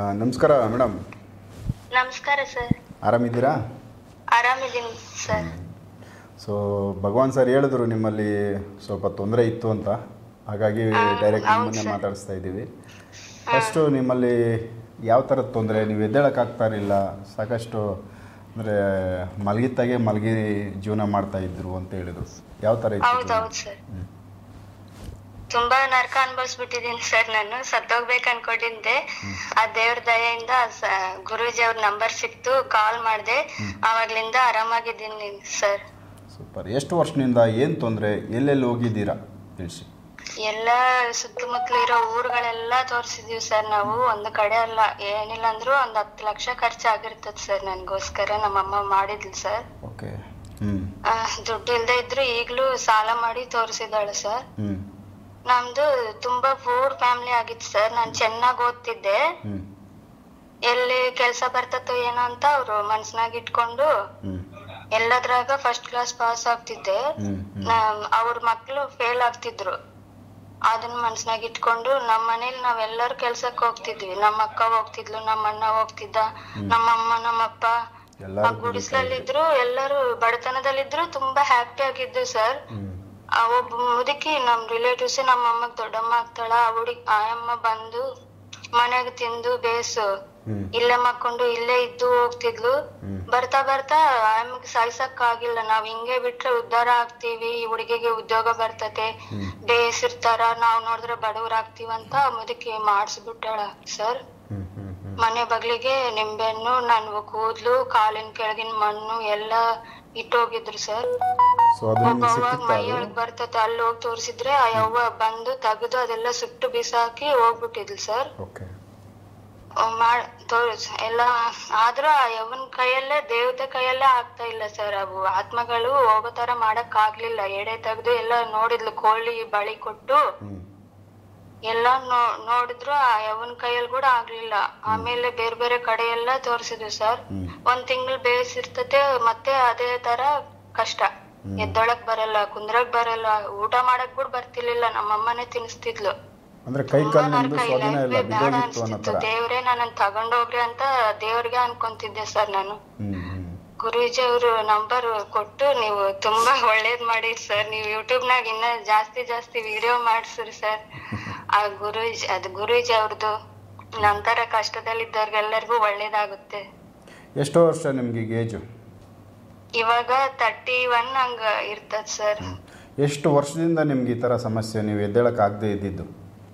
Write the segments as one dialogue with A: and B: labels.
A: ನಮಸ್ಕಾರ ಮೇಡಮ್
B: ನಮಸ್ಕಾರ ಸರ್
A: ಆರಾಮಿದ್ದೀರಾ
B: ಆರಾಮಿದ್ದೀನಿ ಸರ್
A: ಸೊ ಭಗವಾನ್ ಸರ್ ಹೇಳಿದ್ರು ನಿಮ್ಮಲ್ಲಿ ಸ್ವಲ್ಪ ತೊಂದರೆ ಇತ್ತು ಅಂತ ಹಾಗಾಗಿ ಡೈರೆಕ್ಟ್
B: ಹೌದು
A: ನಿಮ್ಮನ್ನೇ
B: ಸರ್.
A: ಮಾತಾಡಿಸ್ತಾ ಇದ್ದೀವಿ ಫಸ್ಟು ನಿಮ್ಮಲ್ಲಿ ಯಾವ ಥರದ ತೊಂದರೆ ನೀವು ಎದ್ದೇಳಕ್ಕಾಗ್ತಾ ಇರಲಿಲ್ಲ ಸಾಕಷ್ಟು ಅಂದರೆ ಮಲಗಿತ್ತಾಗೆ ಮಲಗಿ ಜೀವನ ಮಾಡ್ತಾ ಇದ್ರು ಅಂತ ಹೇಳಿದ್ರು ಯಾವ ಥರ ಇತ್ತು ತೊಂದ್ರೆ?
B: ಹೌದೌದು ಸರ್ ತುಂಬಾ ನರಕ ಅನ್ಭವಿಸ್ಬಿಟ್ಟಿದೀನಿ ಸರ್ ನಾನು ಸತ್ತೋಗ್ಬೇಕು ಅನ್ಕೊಂಡಿದ್ದೆ ಆ ದೇವ್ರ ದಯೆಯಿಂದ ಸ- ಗುರೂಜಿ ಅವ್ರ ನಂಬರ್ ಸಿಕ್ತು ಕಾಲ್ ಮಾಡ್ದೆ ಅವಾಗ್ಲಿಂದ ಆರಾಮಾಗಿದ್ದೀನಿ ಸರ್
A: ಸೂಪರ್ ಎಷ್ಟು ವರ್ಷದಿಂದ ಏನು ತೊಂದರೆ ಎಲ್ಲೆಲ್ಲಿ ಹೋಗಿದ್ದೀರಾ ತಿಳಿಸಿ
B: ಎಲ್ಲ ಸುತ್ತಮುತ್ತಲು ಇರೋ ಊರುಗಳೆಲ್ಲ ತೋರಿಸಿದೀವಿ ಸರ್ ನಾವು ಒಂದು ಕಡೆ ಅಲ್ಲ ಏನಿಲ್ಲ ಅಂದ್ರೂ ಒಂದ್ ಹತ್ತು ಲಕ್ಷ ಖರ್ಚಾಗಿರ್ತದ ಸರ್ ನನ್ಗೋಸ್ಕರ ನಮ್ಮಮ್ಮ ಮಾಡಿದ್ಲು ಸರ್
A: ಓಕೆ ಹ್ಞೂ
B: ಆ, ದುಡ್ಡು ಇಲ್ದೇ ಇದ್ರು ಈಗ್ಲೂ ಸಾಲ ಮಾಡಿ ತೋರಿಸಿದಾಳು ಸರ್
A: ಹ್ಞೂ
B: ನಮ್ದು ತುಂಬಾ ಪೂರ್ ಫ್ಯಾಮಿಲಿ ಆಗಿತ್ತು ಸರ್ ನಾನ್ ಚೆನ್ನಾಗ್ ಓದ್ತಿದ್ದೆ
A: ಹ್ಞೂ
B: ಎಲ್ಲಿ ಕೆಲ್ಸ ಬರ್ತತೋ ಏನೋ ಅಂತ ಅವ್ರು ಮನ್ಸ್ನಾಗ್ ಇಟ್ಕೊಂಡು
A: ಹ್ಞೂ
B: ಎಲ್ಲದ್ರಾಗ ಫಸ್ಟ್ ಕ್ಲಾಸ್ ಪಾಸ್ ಆಗ್ತಿದ್ದೆ
A: ಹ್ಞೂ ಹ್ಞೂ
B: ನಮ್- ಅವ್ರ ಮಕ್ಳು ಫೇಲ್ ಆಗ್ತಿದ್ರು ಅದನ್ನ ಮನ್ಸ್ನಾಗ್ ಇಟ್ಕೊಂಡು ನಮ್ ಮನೇಲಿ ನಾವೆಲ್ಲರೂ ಕೆಲ್ಸಕ್ ಹೋಗ್ತಿದ್ವಿ ನಮ್ಮ ಅಕ್ಕ ಹೋಗ್ತಿದ್ಲು ನಮ್ಮ ಅಣ್ಣ ಹೋಗ್ತಿದ್ದ ನಮ್ಮ ಅಮ್ಮ ನಮ್ಮಪ್ಪ
A: ಎಲ್ಲರೂ
B: ಆ ಗುಡಿಸ್ಲಲ್ಲಿದ್ರು ಎಲ್ಲರೂ ಬಡತನದಲ್ಲಿದ್ರು ತುಂಬಾ ಹ್ಯಾಪಿ ಆಗಿದ್ದು ಸರ್
A: ಹ್ಞೂ
B: ಆ ಒಬ್ಬ ಮುದುಕಿ ನಮ್ ರಿಲೇಟಿವ್ಸ್ ನಮ್ಮ ಅಮ್ಮಗ್ ದೊಡ್ಡಮ್ಮ ಆಗ್ತಾಳ ಆ ಹುಡುಗಿ ಆಯಮ್ಮ ಬಂದು ಮನೆಗ್ ತಿಂದು ಬೇಸು
A: ಹ್ಞೂ
B: ಇಲ್ಲೇ ಮಕ್ಕೊಂಡು ಇಲ್ಲೇ ಇದ್ದು ಹೋಗ್ತಿದ್ಲು
A: ಹ್ಮ್.
B: ಬರ್ತಾ ಬರ್ತಾ ಆಯಮ್ಮಗೆ ಸಾಯ್ಸಕ್ ಆಗಿಲ್ಲ ನಾವ್ ಹಿಂಗೆ ಬಿಟ್ರೆ ಉದ್ಧಾರ ಆಗ್ತೀವಿ ಈ ಹುಡುಗಿಗೆ ಉದ್ಯೋಗ ಬರ್ತತೆ
A: ಹ್ಮ್.
B: ಬೇಯಿಸಿರ್ತಾರ ನಾವ್ ನೋಡಿದ್ರೆ ಬಡವ್ರ ಆಗ್ತೀವಂತ ಆ ಮುದುಕಿ ಮಾಡಿಸ್ಬಿಟ್ಟಾಳ ಸರ್
A: ಹ್ಞೂ ಹ್ಞೂ ಹ್ಞೂ
B: ಮನೆ ಬಗ್ಲಿಗೆ ನಿಂಬೆಹಣ್ಣು ನನ್ವು ಕೂದ್ಲು ಕಾಲಿನ ಕೆಳಗಿನ ಮಣ್ಣು ಎಲ್ಲ ಇಟ್ಟೋಗಿದ್ರು ಸರ್
A: ಸೊ ಅದು ನಿಮ್ಗೆ
B: ಒಬ್ಬ
A: ಸಿಕ್ಕಿತ್ತಾ ಅದು
B: ಮೈಯೊಳಗ್ ಬರ್ತತೆ ಅಲ್ಲಿ ಹೋಗಿ ತೋರಿಸಿದ್ರೆ ಆ ಯವ್ವ ಬಂದು ತೆಗ್ದು ಅದೆಲ್ಲ ಸುಟ್ಟು ಬಿಸಾಕಿ ಹೋಗ್ಬಿಟ್ಟಿದ್ಲು ಸರ್
A: ಓಕೆ
B: ಮಾಡ್ ತೋರ್ಸ್ ಎಲ್ಲ ಆದ್ರೂ ಆ ಯವ್ವನ್ ಕೈಯಲ್ಲೇ ದೇವತೆ ಕೈಯಲ್ಲೇ ಆಗ್ತಾ ಇಲ್ಲ ಸರ್ ಅವು ಆತ್ಮಗಳು ಹೋಗೋ ತರ ಮಾಡಕ್ ಆಗ್ಲಿಲ್ಲ ಎಡೆ ತೆಗ್ದು ಎಲ್ಲ ನೋಡಿದ್ಲು ಕೋಳಿ ಬಳಿ ಕೊಟ್ಟು
A: ಹ್ಞೂ
B: ಎಲ್ಲ ನೋ ನೋಡಿದ್ರು ಆ ಯವ್ವನ್ ಕೈಯಲ್ಲಿ ಕೂಡ ಆಗ್ಲಿಲ್ಲ ಆಮೇಲೆ ಬೇರೆ ಬೇರೆ ಕಡೆ ಎಲ್ಲ ತೋರ್ಸಿದ್ವಿ ಸರ್
A: ಹ್ಞೂ
B: ಒಂದ್ ತಿಂಗಳು ಬೇಯಿಸಿರ್ತತೆ ಮತ್ತೆ ಅದೇ ತರ ಕಷ್ಟ
A: ಹ್ಮ್.
B: ಎದ್ದೊಳಕ್ ಬರಲ್ಲ ಕುಂದ್ರಕ್ ಬರಲ್ಲ ಊಟ ಮಾಡಕ್ ಕೂಡ ಬರ್ತಿರ್ಲಿಲ್ಲ ನಮ್ಮಮ್ಮನೇ ತಿನ್ಸ್ತಿದ್ಲು
A: ಅಂದರೆ ಕೈ
B: ತುಂಬಾ
A: ಕಾಲು ನಿಮ್ಮದು
B: ನರಕ
A: ಸ್ವಾಧೀನ
B: ಇಲ್ಲ
A: ಇಲ್ಲ
B: ಬೇಡ
A: ಬಿದ್ದೋಗಿತ್ತು ಅನ್ನೋ
B: ಅನ್ಸ್ತಿತ್ತು
A: ಥರ
B: ದೇವ್ರೇ ನನ್ನ ತಗೊಂಡೋಗ್ರಿ ಅಂತ ದೇವ್ರಿಗೆ ಅನ್ಕೊಂತಿದ್ದೆ ಸರ್ ನಾನು
A: ಹ್ಞೂ ಹ್ಞೂ
B: ಗುರೂಜಿ ಅವರು ನಂಬರ್ ಕೊಟ್ಟು ನೀವು ತುಂಬಾ ಒಳ್ಳೇದ್ ಮಾಡಿರಿ ಸರ್ ನೀವು ಯೂಟ್ಯೂಬ್ ನಾಗ ಇನ್ನ ಜಾಸ್ತಿ ಜಾಸ್ತಿ ವಿಡಿಯೋ ಮಾಡ್ಸ್ರಿ ಸರ್ ಆ ಗುರೂಜಿ ಅದ್ ಗುರೂಜಿ ಅವ್ರದ್ದು ನಂತರ ಕಷ್ಟದಲ್ಲಿದ್ದವ್ರಿಗೆಲ್ಲರಿಗೂ ಒಳ್ಳೇದಾಗುತ್ತೆ
A: ಎಷ್ಟು ವರ್ಷ ನಿಮ್ಗೆ ಈಗ ಏಜು
B: ಇವಾಗ ತರ್ಟಿ ಒನ್ ಹಂಗ ಇರ್ತದ ಸರ್
A: ಎಷ್ಟು ವರ್ಷದಿಂದ ನಿಮ್ಗೆ ಈ ಥರ ಸಮಸ್ಯೆ ನೀವು ಎದ್ದೇಳಕ್ಕಾಗದೇ ಇದ್ದಿದ್ದು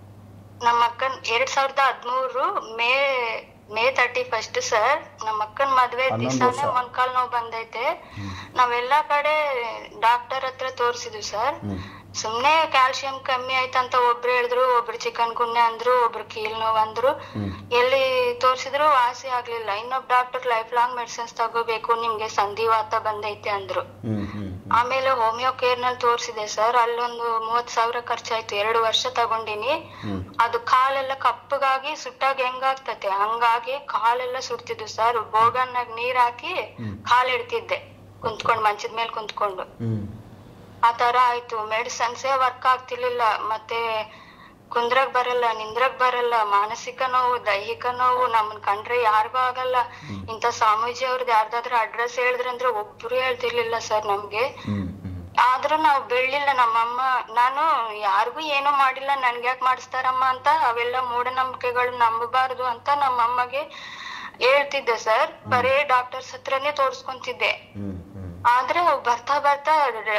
B: ನಮ್ಮ ಅಕ್ಕನ್ ಎರಡ್ ಸಾವಿರದ ಹದ್ಮೂರು May May thirty first sir ನಮ್ಮ ಅಕ್ಕನ್ ಮದ್ವೆ
A: ಹನ್ನೊಂದು
B: ದಿವಸಾನೇ
A: ವರ್ಷ.
B: ಮೊಣಕಾಲ್ ನೋವು ಬಂದೈತೆ ನಾವೆಲ್ಲಾ ಕಡೆ ಡಾಕ್ಟರ್ ಹತ್ರ ತೋರ್ಸಿದ್ವಿ ಸರ್
A: ಹ್ಞೂ
B: ಸುಮ್ನೆ ಕ್ಯಾಲ್ಸಿಯಂ ಕಮ್ಮಿ ಆಯ್ತಂತ ಒಬ್ರು ಹೇಳಿದ್ರು ಒಬ್ರು ಚಿಕನ್ ಗುನ್ಯ ಅಂದ್ರು ಒಬ್ರು ಕೀಲ್ ನೋವು ಅಂದ್ರು
A: ಹ್ಞೂ
B: ಎಲ್ಲಿ ತೋರ್ಸಿದ್ರು ವಾಸಿ ಆಗ್ಲಿಲ್ಲ ಇನ್ನೊಬ್ ಡಾಕ್ಟರ್ ಲೈಫ್ ಲಾಂಗ್ ಮೆಡಿಸಿನ್ಸ್ ತಗೋಬೇಕು ನಿಮ್ಗೆ ಸಂಧಿವಾತ ಬಂದೈತೆ ಅಂದ್ರು
A: ಹ್ಞೂ ಹ್ಞೂ
B: ಆಮೇಲೆ ಹೋಮಿಯೋ ಕೇರ್ ನಲ್ಲಿ ತೋರ್ಸಿದೆ ಸರ್ ಅಲ್ಲೊಂದು ಮೂವತ್ ಸಾವಿರ ಖರ್ಚಾಯ್ತು ಎರಡು ವರ್ಷ ತಗೊಂಡಿನಿ
A: ಹ್ಞೂ
B: ಅದು ಕಾಲೆಲ್ಲ ಕಪ್ಪಗಾಗಿ ಸುಟ್ಟಾಗ ಹೆಂಗಾಗ್ತತೆ ಹಂಗಾಗಿ ಕಾಲೆಲ್ಲ ಸುಡ್ತಿದ್ವು ಸರ್ ಬೋಗನ್ನಾಗ ನೀರ್ ಹಾಕಿ
A: ಹ್ಮ್.
B: ಕಾಲ್ ಇಡ್ತಿದ್ದೆ ಕುಂತ್ಕೊಂಡ್ ಮಂಚದ ಮೇಲೆ ಕುಂತ್ಕೊಂಡು
A: ಹ್ಞೂ
B: ಆ ತರ ಆಯ್ತು ಮೆಡಿಸನ್ಸೇ ವರ್ಕ್ ಆಗ್ತಿರ್ಲಿಲ್ಲ ಮತ್ತೆ ಕುಂದ್ರಕ್ ಬರಲ್ಲ ನಿಂದ್ರಕ್ ಬರಲ್ಲ ಮಾನಸಿಕ ನೋವು ದೈಹಿಕ ನೋವು ನಮ್ಮನ್ ಕಂಡ್ರೆ ಯಾರಿಗೂ ಆಗಲ್ಲ ಇಂತ ಸ್ವಾಮೀಜಿ ಅವ್ರದ್ದು ಯಾರ್ದಾದ್ರೂ ಅಡ್ರೆಸ್ ಹೇಳಿದ್ರಂದ್ರೆ ಒಬ್ರು ಹೇಳ್ತಿರ್ಲಿಲ್ಲ ಸರ್ ನಮ್ಗೆ
A: ಹ್ಞೂ ಹ್ಞೂ
B: ಆದ್ರೂ ನಾವ್ ಬೆಳ್ಳಿಲ್ಲ ನಮ್ಮಮ್ಮ ನಾನು ಯಾರಿಗೂ ಏನೂ ಮಾಡಿಲ್ಲ ನನ್ಗೆ ಯಾಕೆ ಮಾಡಿಸ್ತಾರಮ್ಮ ಅಂತ ಅವೆಲ್ಲ ಮೂಢನಂಬಿಕೆಗಳು ನಂಬಬಾರ್ದು ಅಂತ ನಮ್ಮಮ್ಮಗೆ ಹೇಳ್ತಿದ್ದೆ ಸರ್ ಬರೇ ಡಾಕ್ಟರ್ಸ್ ಹತ್ರನೇ ತೋರ್ಸ್ಕೊಂತಿದ್ದೆ
A: ಹ್ಞೂ ಹ್ಞೂ
B: ಆದ್ರೆ ಅವ್ ಬರ್ತಾ ಬರ್ತಾ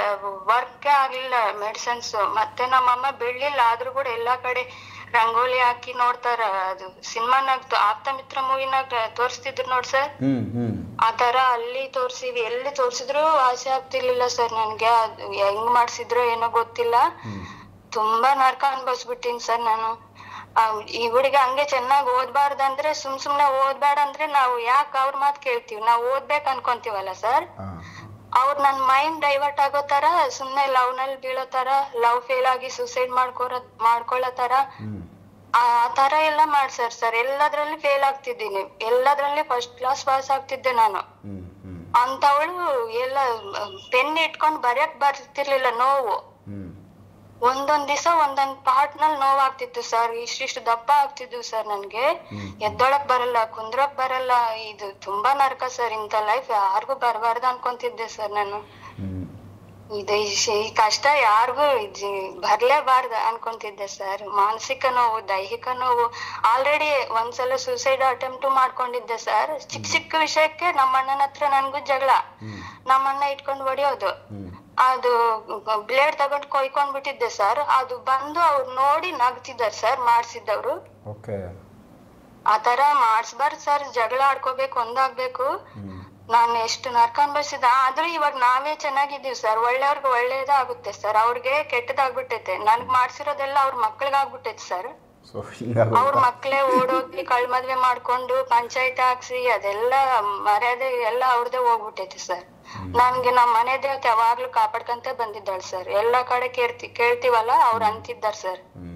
B: ವರ್ಕ್ ಆಗ್ಲಿಲ್ಲ ಮೆಡಿಸನ್ಸ್ ಮತ್ತೆ ನಮ್ಮಮ್ಮ ಬೆಳ್ಳಿಲ್ಲ ಆದ್ರೂ ಕೂಡ ಎಲ್ಲಾ ಕಡೆ ರಂಗೋಲಿ ಹಾಕಿ ನೋಡ್ತಾರ ಅದು ಸಿನಿಮಾನಾಗ ಆಪ್ತ ಮಿತ್ರ ಮೂವಿನಾಗ ತೋರಿಸ್ತಿದ್ರು ನೋಡ್ ಸರ್
A: ಹ್ಞೂ ಹ್ಞೂ
B: ಆ ತರ ಅಲ್ಲಿ ತೋರ್ಸಿವಿ ಎಲ್ಲಿ ತೋರ್ಸಿದ್ರು ಆಸೆ ಆಗ್ತಿರ್ಲಿಲ್ಲ ಸರ್ ನನ್ಗೆ ಅದು ಹೆಂಗ್ ಮಾಡ್ಸಿದ್ರೋ ಏನೋ ಗೊತ್ತಿಲ್ಲ
A: ಹ್ಞೂ
B: ತುಂಬಾ ನರಕ ಅನ್ಭವಿಸ್ಬಿಟ್ಟಿನಿ ಸರ್ ನಾನು ಆ, ಈ ಹುಡುಗ ಹಂಗೆ ಚೆನ್ನಾಗ್ ಓದ್ಬಾರ್ದಂದ್ರೆ ಸುಮ್ ಸುಮ್ನೆ ಓದ್ಬೇಡ ಅಂದ್ರೆ ನಾವು ಯಾಕೆ ಅವ್ರ ಮಾತ್ ಕೇಳ್ತೀವಿ ನಾವ್ ಓದ್ಬೇಕು ಅನ್ಕೊಂತೀವಲ್ಲ ಸರ್
A: ಹಾಂ
B: ಅವ್ರ ನನ್ ಮೈಂಡ್ ಡೈವರ್ಟ್ ಆಗೋ ತರ ಸುಮ್ನೆ ಲವ್ ನಲ್ಲಿ ಬೀಳೋ ತರ ಲವ್ ಫೇಲ್ ಆಗಿ ಸೂಸೈಡ್ ಮಾಡ್ಕೊರೋ ಮಾಡ್ಕೊಳ್ಳೋ ತರ
A: ಹ್ಞೂ
B: ಆ ತರ ಎಲ್ಲ ಮಾಡ್ಸರ್ ಸರ್ ಎಲ್ಲದ್ರಲ್ಲಿ ಫೇಲ್ ಆಗ್ತಿದ್ದೀನಿ ಎಲ್ಲದ್ರಲ್ಲಿ ಫಸ್ಟ್ ಕ್ಲಾಸ್ ಪಾಸ್ ಆಗ್ತಿದ್ದೆ ನಾನು
A: ಹ್ಞೂ ಹ್ಞೂ
B: ಅಂತವಳು ಎಲ್ಲ ಪೆನ್ ಇಟ್ಕೊಂಡ್ ಬರ್ಯಕ್ ಬರ್ತಿರ್ಲಿಲ್ಲ ನೋವು
A: ಹ್ಞೂ
B: ಒಂದೊಂದ್ ದಿವಸ ಒಂದೊಂದ್ ಪಾರ್ಟ್ ನಲ್ಲಿ ನೋವಾಗ್ತಿತ್ತು ಸರ್ ಇಷ್ಟಿಷ್ಟು ದಪ್ಪ ಆಗ್ತಿದ್ವು ಸರ್ ನನ್ಗೆ ಎದ್ದೊಳಕ್ ಬರಲ್ಲ ಕುಂದ್ರಕ್ ಬರಲ್ಲ ಇದು ತುಂಬಾ ನರಕ ಸರ್ ಇಂಥ ಲೈಫ್ ಯಾರಿಗೂ ಬರಬಾರ್ದು ಅನ್ಕೊಂತಿದ್ದೆ ಸರ್ ನಾನು
A: ಹ್ಮ್.
B: ಇದು ಈ ಶಿ- ಈ ಕಷ್ಟ ಯಾರಿಗೂ ಬರ್ಲೇಬಾರ್ದು ಅನ್ಕೊಂತಿದ್ದೆ ಸರ್ ಮಾನಸಿಕ ನೋವು ದೈಹಿಕ ನೋವು ಆಲ್ರೆಡಿ ಒಂದ್ಸಲ ಸೂಸೈಡ್ ಅಟೆಂಪ್ಟ್ ಮಾಡ್ಕೊಂಡಿದ್ದೆ ಸರ್ ಚಿಕ್ಕ ಚಿಕ್ಕ ವಿಷಯಕ್ಕೆ ನಮ್ಮ ಅಣ್ಣನ ಹತ್ರ ನನ್ಗೂ ಜಗಳ ನಮ್ಮಣ್ಣ ಇಟ್ಕೊಂಡು ಹೊಡಿಯೋದು
A: ಹ್ಮ್.
B: ಅದು ಬ್ಲೇಡ್ ತಗೊಂಡ್ ಕೊಯ್ಕೊಂಡ್ ಬಿಟ್ಟಿದ್ದೆ ಸರ್ ಅದು ಬಂದು ಅವ್ರು ನೋಡಿ ನಗ್ತಿದ್ದಾರೆ ಸರ್ ಮಾಡ್ಸಿದ್ದವ್ರು
A: ಓಕೆ
B: ಆತರ ಮಾಡ್ಸ್ಬಾರ್ದು ಸರ್ ಜಗಳ ಆಡ್ಕೋಬೇಕು ಒಂದಾಗ್ಬೇಕು
A: ಹ್ಮ್.
B: ನಾನು ಎಷ್ಟು ನರ್ಕ ಅನ್ಭವಿಸಿದ ಆದ್ರೂ ಇವಾಗ ನಾವೇ ಚೆನ್ನಾಗಿದ್ದೀವಿ ಸರ್ ಒಳ್ಳೆಯವ್ರಿಗೆ ಒಳ್ಳೇದೇ ಆಗುತ್ತೆ ಸರ್ ಅವ್ರಿಗೆ ಕೆಟ್ಟದಾಗ್ಬಿಟ್ಟೈತೆ ನನ್ಗ್ ಮಾಡ್ಸಿರೋದೆಲ್ಲ ಅವ್ರ ಮಕ್ಳಿಗೆ ಆಗ್ಬಿಟ್ಟೈತೆ ಸರ್
A: ಸೊ ಹಿಂಗಾಗುತ್ತೆ
B: ಅವ್ರ ಮಕ್ಳೇ ಓಡೋಗಿ ಕಳ್ ಮದ್ವೆ ಮಾಡ್ಕೊಂಡು ಪಂಚಾಯತ್ ಹಾಕ್ಸಿ ಅದೆಲ್ಲ ಮರ್ಯಾದೆ ಎಲ್ಲ ಅವ್ರದೇ ಹೋಗ್ಬಿಟ್ಟೈತೆ ಸರ್ ನನ್ಗೆ ನಮ್ ಮನೆ ದೇವತೆ ಯಾವಾಗ್ಲೂ ಕಾಪಾಡ್ಕಂತ ಬಂದಿದ್ದಾಳೆ ಸರ್ ಎಲ್ಲಾ ಕಡೆ ಕೇಳ್ತಿ ಕೇಳ್ತೀವಲ್ಲ ಅವ್ರು ಅಂತಿದ್ದಾರ್ ಸರ್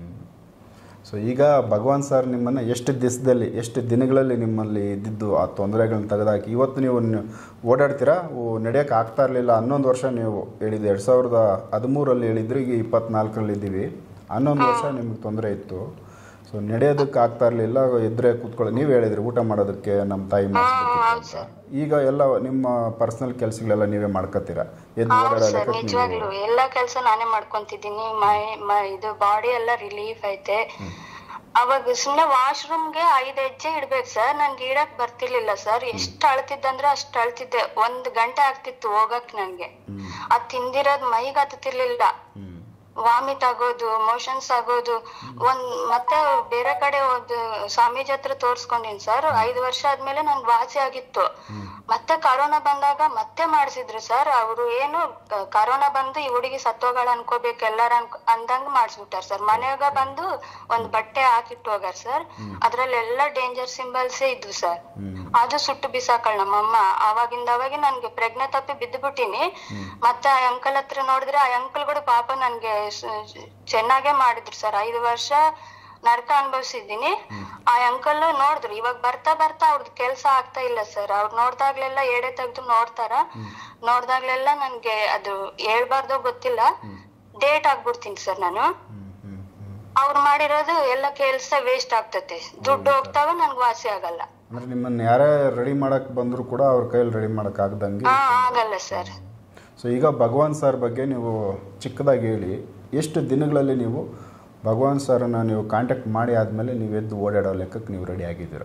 A: ಸೊ ಈಗ ಭಗವಾನ್ ಸರ್ ನಿಮ್ಮನ್ನು ಎಷ್ಟು ದಿವಸದಲ್ಲಿ ಎಷ್ಟು ದಿನಗಳಲ್ಲಿ ನಿಮ್ಮಲ್ಲಿ ಇದ್ದಿದ್ದು ಆ ತೊಂದರೆಗಳನ್ನ ತೆಗೆದಾಕಿ ಇವತ್ತು ನೀವು ನ- ಓಡಾಡ್ತೀರಾ ನಡೆಯೋಕೆ ಆಗ್ತಾ ಇರಲಿಲ್ಲ ಹನ್ನೊಂದು ವರ್ಷ ನೀವು ಹೇಳಿದ್ದು ಎರಡು ಸಾವಿರದ ಹದಿಮೂರಲ್ಲಿ ಹೇಳಿದ್ರಿ ಈಗ ಇಪ್ಪತ್ನಾಲ್ಕರಲ್ಲಿ ಇದ್ದೀವಿ ಹನ್ನೊಂದು ವರ್ಷ ನಿಮ್ಗೆ ತೊಂದರೆ ಇತ್ತು ಸೊ ನಡೆಯೋದಕ್ಕೆ ಆಗ್ತಾ ಇರಲಿಲ್ಲ ಎದ್ರೆ ಕೂತ್ಕೊಳ್ಳಿ ನೀವು ಹೇಳಿದ್ರಿ ಊಟ ಮಾಡೋದಕ್ಕೆ ನಮ್ಮ ತಾಯಿ ಮಾಡಿಸ್ಬೇಕಿತ್ತು ಅಂತ ಈಗ ಎಲ್ಲ ನಿಮ್ಮ ಪರ್ಸನಲ್ ಕೆಲಸಗಳೆಲ್ಲ ನೀವೇ ಮಾಡ್ಕೋತೀರಾ ಎದ್ದು
B: ಹೌದು
A: ಓಡಾಡೋ
B: ಸರ್
A: ಲೆಕ್ಕಕ್ಕೆ ನೀವು
B: ನಿಜವಾಗ್ಲು ಎಲ್ಲಾ ಕೆಲ್ಸ ನಾನೇ ಮಾಡ್ಕೊಂತಿದ್ದೀನಿ ಮೈ ಮ- ಇದು ಬಾಡಿ ಎಲ್ಲ ರಿಲೀಫ್ ಐತೆ ಅವಾಗ ಸುಮ್ನೆ ವಾಶ್ರೂಮ್ಗೆ ಐದ್ ಹೆಜ್ಜೆ ಇಡ್ಬೇಕು ಸರ್ ನನ್ಗೆ ಇಡಕ್ ಬರ್ತಿರ್ಲಿಲ್ಲ ಸರ್ ಎಷ್ಟ್ ಅಳ್ತಿದ್ದಂದ್ರೆ ಅಷ್ಟ್ ಅಳ್ತಿದ್ದೆ ಒಂದ್ ಗಂಟೆ ಆಗ್ತಿತ್ತು ಹೋಗಕ್ ನನ್ಗೆ ಅದ್ ತಿಂದಿರೋದ್ ಮೈಗ್ ಹತ್ತತಿರ್ಲಿಲ್ಲ
A: ಹ್ಞೂ
B: ವಾಮಿಟ್ ಆಗೋದು ಮೋಷನ್ಸ್ ಆಗೋದು ಒಂದ್ ಮತ್ತೆ ಬೇರೆ ಕಡೆ ಒಂದು ಸ್ವಾಮೀಜಿ ಹತ್ರ ತೋರ್ಸ್ಕೊಂಡಿನ್ ಸರ್ ಐದು ವರ್ಷ ಆದ್ಮೇಲೆ ನನ್ಗೆ ವಾಸಿ ಆಗಿತ್ತು ಮತ್ತೆ ಕರೋನಾ ಬಂದಾಗ ಮತ್ತೆ ಮಾಡಿಸಿದ್ರು ಸರ್ ಅವರು ಏನು ಕ- ಕರೋನಾ ಬಂದು ಈ ಹುಡುಗಿ ಸತ್ತೋಗಳ ಅನ್ಕೋಬೇಕು ಎಲ್ಲಾರ ಅನ್ಕೊ ಅಂದಂಗ್ ಮಾಡಿಸ್ಬಿಟ್ಟಾರ ಸರ್ ಮನೆಯಾಗ ಬಂದು ಒಂದ್ ಬಟ್ಟೆ ಹಾಕಿಟ್ಟು ಹೋಗಾರ ಸರ್ ಅದ್ರಲ್ಲಿ ಎಲ್ಲ ಡೇಂಜರ್ ಸಿಂಬಲ್ಸ್ ಇದ್ವು ಸರ್ ಅದು ಸುಟ್ಟು ಬಿಸಾಕಳ್ ನಮ್ಮಮ್ಮ ಅವಾಗಿಂದ ಅವಾಗೆ ನನ್ಗೆ ಪ್ರಜ್ಞೆ ತಪ್ಪಿ ಬಿದ್ದು ಬಿಟ್ಟಿನಿ ಮತ್ತೆ ಆ ಅಂಕಲ್ ಹತ್ರ ನೋಡಿದ್ರೆ ಆ ಅಂಕಲ್ ಕೂಡ ಪಾಪ ನನ್ಗೆ ಸ- ಚೆನ್ನಾಗೇ ಮಾಡಿದ್ರು ಸರ್ ಐದು ವರ್ಷ ನರಕ ಅನುಭವಿಸಿದ್ದೀನಿ ಆ ಅಂಕಲ್ ನೋಡಿದ್ರು ಇವಾಗ ಬರ್ತಾ ಬರ್ತಾ ಅವ್ರದ್ದು ಕೆಲ್ಸ ಆಗ್ತಾ ಇಲ್ಲ ಸರ್ ಅವ್ರು ನೋಡ್ದಾಗ್ಲೆಲ್ಲ ಎಡೆ ತೆಗ್ದು ನೋಡ್ತಾರ ನೋಡ್ದಾಗ್ಲೆಲ್ಲ ನನ್ಗೆ ಅದು ಹೇಳ್ಬಾರ್ದೋ ಗೊತ್ತಿಲ್ಲ ಡೇಟ್ ಆಗ್ಬಿಡ್ತೀನಿ ಸರ್ ನಾನು
A: ಹ್ಞೂ ಹ್ಞೂ ಹ್ಞೂ
B: ಅವ್ರು ಮಾಡಿರೋದು ಎಲ್ಲ ಕೆಲ್ಸ ವೇಸ್ಟ್ ಆಗ್ತತೆ ದುಡ್ಡು ಹೋಗ್ತಾವ ನನ್ಗೆ ವಾಸಿ ಆಗಲ್ಲ
A: ಅಂದ್ರೆ ನಿಮ್ಮನ್ನು ಯಾರೇ ರೆಡಿ ಮಾಡಕ್ ಬಂದರೂ ಕೂಡ ಅವ್ರ ಕೈಯಲ್ಲಿ ರೆಡಿ ಮಾಡಕ್ ಆಗ್ದಂಗೆ
B: ಹಾ ಆಗಲ್ಲ ಸರ್
A: ಸೊ ಈಗ ಭಗವಾನ್ ಸರ್ ಬಗ್ಗೆ ನೀವು ಚಿಕ್ಕದಾಗಿ ಹೇಳಿ ಎಷ್ಟು ದಿನಗಳಲ್ಲಿ ನೀವು ಭಗವಾನ್ ಸರ್ನ ನೀವು ಕಾಂಟ್ಯಾಕ್ಟ್ ಮಾಡಿ ಆದಮೇಲೆ ನೀವು ಎದ್ದು ಓಡಾಡೋ ಲೆಕ್ಕಕ್ಕೆ ನೀವು ರೆಡಿ ಆಗಿದ್ದೀರ